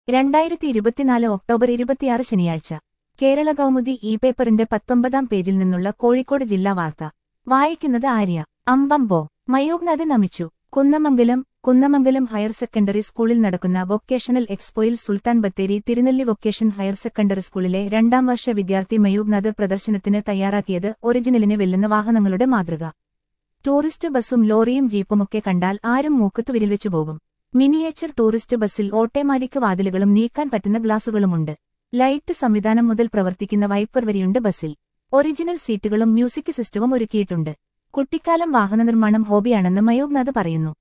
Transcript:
രണ്ടായിരത്തി ഇരുപത്തിനാല് ഒക്ടോബർ ഇരുപത്തിയാറ് ശനിയാഴ്ച കേരള കൗമുദി ഇ പേപ്പറിന്റെ പത്തൊമ്പതാം പേജിൽ നിന്നുള്ള കോഴിക്കോട് ജില്ലാ വാർത്ത വായിക്കുന്നത് ആര്യ അമ്പംബോ മയൂഗ്നത് നമിച്ചു കുന്നമംഗലം കുന്നമംഗലം ഹയർ സെക്കൻഡറി സ്കൂളിൽ നടക്കുന്ന വൊക്കേഷണൽ എക്സ്പോയിൽ Sultan Bathery Thirunelli vocation higher secondary സ്കൂളിലെ രണ്ടാം വർഷ വിദ്യാർത്ഥി മയൂഗ്നത് പ്രദർശനത്തിന് തയ്യാറാക്കിയത് ഒറിജിനലിനെ വെല്ലുന്ന വാഹനങ്ങളുടെ മാതൃക ടൂറിസ്റ്റ് ബസ്സും ലോറിയും ജീപ്പുമൊക്കെ കണ്ടാൽ ആരും മൂക്കത്തു വിരൽവെച്ചു പോകും മിനിയേച്ചർ ടൂറിസ്റ്റ് ബസ്സിൽ ഓട്ടോമാറ്റിക് വാതിലുകളും നീക്കാൻ പറ്റുന്ന ഗ്ലാസുകളുമുണ്ട് ലൈറ്റ് സംവിധാനം മുതൽ പ്രവർത്തിക്കുന്ന വൈപ്പർ വരിയുണ്ട് ബസ്സിൽ ഒറിജിനൽ സീറ്റുകളും മ്യൂസിക് സിസ്റ്റവും ഒരുക്കിയിട്ടുണ്ട് കുട്ടിക്കാലം വാഹനനിർമ്മാണം ഹോബിയാണെന്ന് മയൂഗ്നാഥ് പറയുന്നു